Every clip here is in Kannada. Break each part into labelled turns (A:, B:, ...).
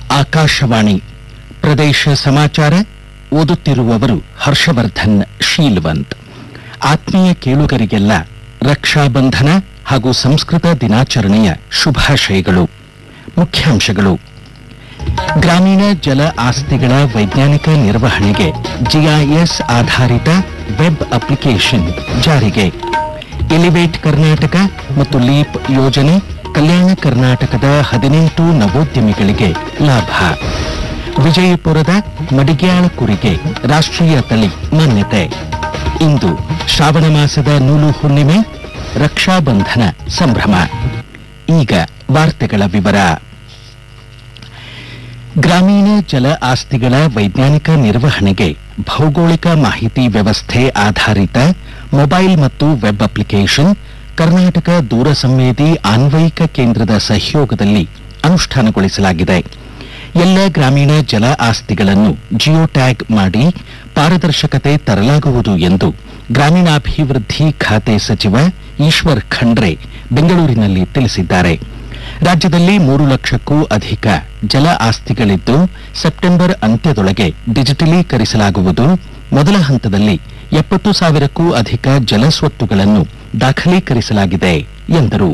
A: ಆಕಾಶವಾಣಿ ಪ್ರದೇಶ ಸಮಾಚಾರ ಓದುತ್ತಿರುವವರು ಹರ್ಷವರ್ಧನ್ ಶೀಲ್ವಂತ್ ಆತ್ಮೀಯ ಕೇಳುಗರಿಗೆಲ್ಲ ರಕ್ಷಾಬಂಧನ ಹಾಗೂ ಸಂಸ್ಕೃತ ದಿನಾಚರಣೆಯ ಶುಭಾಶಯಗಳು ಮುಖ್ಯಾಂಶಗಳು ಗ್ರಾಮೀಣ ಜಲ ಆಸ್ತಿಗಳ ವೈಜ್ಞಾನಿಕ ನಿರ್ವಹಣೆಗೆ ಜಿಐಎಸ್ ಆಧಾರಿತ ವೆಬ್ ಅಪ್ಲಿಕೇಶನ್ ಜಾರಿಗೆ ಎಲಿವೇಟ್ ಕರ್ನಾಟಕ ಮತ್ತು ಲೀಪ್ ಯೋಜನೆ ಕಲ್ಯಾಣ ಕರ್ನಾಟಕದ ಹದಿನೆಂಟು ನವೋದ್ಯಮಿಗಳಿಗೆ ಲಾಭ ವಿಜಯಪುರದ ಮಡಿಗ್ಯಾಳ ಕುರಿಗೆ ರಾಷ್ಟ್ರೀಯ ತಳಿ ಮಾನ್ಯತೆ ಇಂದು ಶ್ರಾವಣ ಮಾಸದ ನೂಲು ಹುಣ್ಣಿಮೆ ರಕ್ಷಾಬಂಧನ ಸಂಭ್ರಮ ಈಗ ವಾರ್ತೆಗಳ ವಿವರ ಗ್ರಾಮೀಣ ಜಲ ಆಸ್ತಿಗಳ ವೈಜ್ಞಾನಿಕ ನಿರ್ವಹಣೆಗೆ ಭೌಗೋಳಿಕ ಮಾಹಿತಿ ವ್ಯವಸ್ಥೆ ಆಧಾರಿತ ಮೊಬೈಲ್ ಮತ್ತು ವೆಬ್ ಅಪ್ಲಿಕೇಶನ್ ಕರ್ನಾಟಕ ದೂರ ಸಂವೇದಿ ಆನ್ವಯಿಕ ಕೇಂದ್ರದ ಸಹಯೋಗದಲ್ಲಿ ಅನುಷ್ಠಾನಗೊಳಿಸಲಾಗಿದೆ ಎಲ್ಲ ಗ್ರಾಮೀಣ ಜಲ ಆಸ್ತಿಗಳನ್ನು ಜಿಯೋ ಟ್ಯಾಗ್ ಮಾಡಿ ಪಾರದರ್ಶಕತೆ ತರಲಾಗುವುದು ಎಂದು ಗ್ರಾಮೀಣಾಭಿವೃದ್ಧಿ ಖಾತೆ ಸಚಿವ ಈಶ್ವರ್ ಖಂಡ್ರೆ ಬೆಂಗಳೂರಿನಲ್ಲಿ ತಿಳಿಸಿದ್ದಾರೆ ರಾಜ್ಯದಲ್ಲಿ ಮೂರು ಲಕ್ಷಕ್ಕೂ ಅಧಿಕ ಜಲ ಆಸ್ತಿಗಳಿದ್ದು ಸೆಪ್ಟೆಂಬರ್ ಅಂತ್ಯದೊಳಗೆ ಡಿಜಿಟಲೀಕರಿಸಲಾಗುವುದು ಮೊದಲ ಹಂತದಲ್ಲಿ ಎಪ್ಪತ್ತು ಸಾವಿರಕ್ಕೂ ಅಧಿಕ ಜಲಸ್ವತ್ತುಗಳನ್ನು ದಾಖಲೀಕರಿಸಲಾಗಿದೆ ಎಂದರು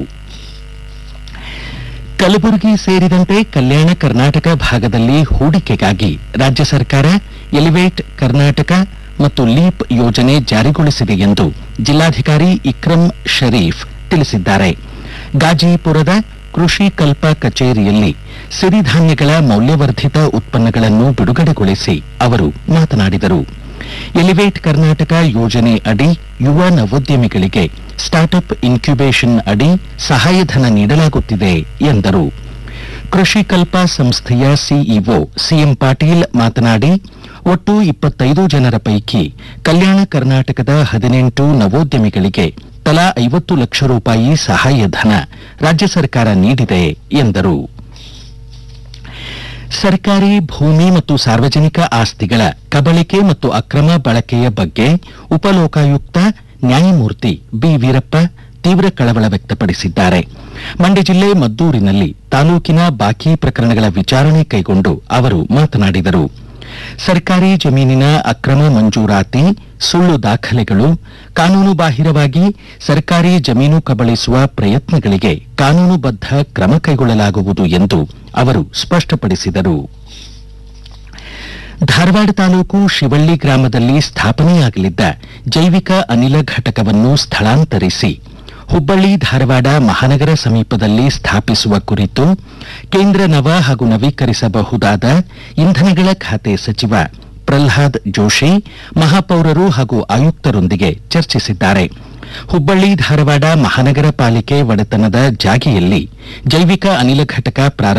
A: ಕಲಬುರಗಿ ಸೇರಿದಂತೆ ಕಲ್ಯಾಣ ಕರ್ನಾಟಕ ಭಾಗದಲ್ಲಿ ಹೂಡಿಕೆಗಾಗಿ ರಾಜ್ಯ ಸರ್ಕಾರ ಎಲಿವೇಟ್ ಕರ್ನಾಟಕ ಮತ್ತು ಲೀಪ್ ಯೋಜನೆ ಜಾರಿಗೊಳಿಸಿದೆ ಎಂದು ಜಿಲ್ಲಾಧಿಕಾರಿ ಇಕ್ರಂ ಶರೀಫ್ ತಿಳಿಸಿದ್ದಾರೆ ಗಾಜಿಪುರದ ಕೃಷಿ ಕಲ್ಪ ಕಚೇರಿಯಲ್ಲಿ ಸಿರಿಧಾನ್ಯಗಳ ಮೌಲ್ಯವರ್ಧಿತ ಉತ್ಪನ್ನಗಳನ್ನು ಬಿಡುಗಡೆಗೊಳಿಸಿ ಅವರು ಮಾತನಾಡಿದರು ಎಲಿವೇಟ್ ಕರ್ನಾಟಕ ಯೋಜನೆ ಅಡಿ ಯುವ ನವೋದ್ಯಮಿಗಳಿಗೆ ಸ್ಟಾರ್ಟ್ಅಪ್ ಇನ್ಕ್ಯುಬೇಷನ್ ಅಡಿ ಸಹಾಯಧನ ನೀಡಲಾಗುತ್ತಿದೆ ಎಂದರು ಕೃಷಿ ಕಲ್ಪ ಸಂಸ್ಥೆಯ ಸಿಇಒ ಸಿಎಂ ಪಾಟೀಲ್ ಮಾತನಾಡಿ ಒಟ್ಟು ಇಪ್ಪತ್ತೈದು ಜನರ ಪೈಕಿ ಕಲ್ಯಾಣ ಕರ್ನಾಟಕದ ಹದಿನೆಂಟು ನವೋದ್ಯಮಿಗಳಿಗೆ ತಲಾ ಐವತ್ತು ಲಕ್ಷ ರೂಪಾಯಿ ಸಹಾಯಧನ ರಾಜ್ಯ ಸರ್ಕಾರ ನೀಡಿದೆ ಎಂದರು ಸರ್ಕಾರಿ ಭೂಮಿ ಮತ್ತು ಸಾರ್ವಜನಿಕ ಆಸ್ತಿಗಳ ಕಬಳಿಕೆ ಮತ್ತು ಅಕ್ರಮ ಬಳಕೆಯ ಬಗ್ಗೆ ಉಪಲೋಕಾಯುಕ್ತ ನ್ಯಾಯಮೂರ್ತಿ ಬಿ ವೀರಪ್ಪ ತೀವ್ರ ಕಳವಳ ವ್ಯಕ್ತಪಡಿಸಿದ್ದಾರೆ ಮಂಡ್ಯ ಜಿಲ್ಲೆ ಮದ್ದೂರಿನಲ್ಲಿ ತಾಲೂಕಿನ ಬಾಕಿ ಪ್ರಕರಣಗಳ ವಿಚಾರಣೆ ಕೈಗೊಂಡು ಅವರು ಮಾತನಾಡಿದರು ಸರ್ಕಾರಿ ಜಮೀನಿನ ಅಕ್ರಮ ಮಂಜೂರಾತಿ ಸುಳ್ಳು ದಾಖಲೆಗಳು ಕಾನೂನುಬಾಹಿರವಾಗಿ ಸರ್ಕಾರಿ ಜಮೀನು ಕಬಳಿಸುವ ಪ್ರಯತ್ನಗಳಿಗೆ ಕಾನೂನುಬದ್ಧ ಕ್ರಮ ಕೈಗೊಳ್ಳಲಾಗುವುದು ಎಂದು ಅವರು ಸ್ಪಷ್ಟಪಡಿಸಿದರು ಧಾರವಾಡ ತಾಲೂಕು ಶಿವಳ್ಳಿ ಗ್ರಾಮದಲ್ಲಿ ಸ್ಥಾಪನೆಯಾಗಲಿದ್ದ ಜೈವಿಕ ಅನಿಲ ಘಟಕವನ್ನು ಸ್ಥಳಾಂತರಿಸಿ ಹುಬ್ಬಳ್ಳಿ ಧಾರವಾಡ ಮಹಾನಗರ ಸಮೀಪದಲ್ಲಿ ಸ್ಥಾಪಿಸುವ ಕುರಿತು ಕೇಂದ್ರ ನವ ಹಾಗೂ ನವೀಕರಿಸಬಹುದಾದ ಇಂಧನಗಳ ಖಾತೆ ಸಚಿವ ಪ್ರಲ್ಹಾದ್ ಜೋಶಿ ಮಹಾಪೌರರು ಹಾಗೂ ಆಯುಕ್ತರೊಂದಿಗೆ ಚರ್ಚಿಸಿದ್ದಾರೆ ಹುಬ್ಬಳ್ಳಿ ಧಾರವಾಡ ಮಹಾನಗರ ಪಾಲಿಕೆ ಒಡೆತನದ ಜಾಗೆಯಲ್ಲಿ ಜೈವಿಕ ಅನಿಲ ಘಟಕ ಪ್ರಾರಂಭ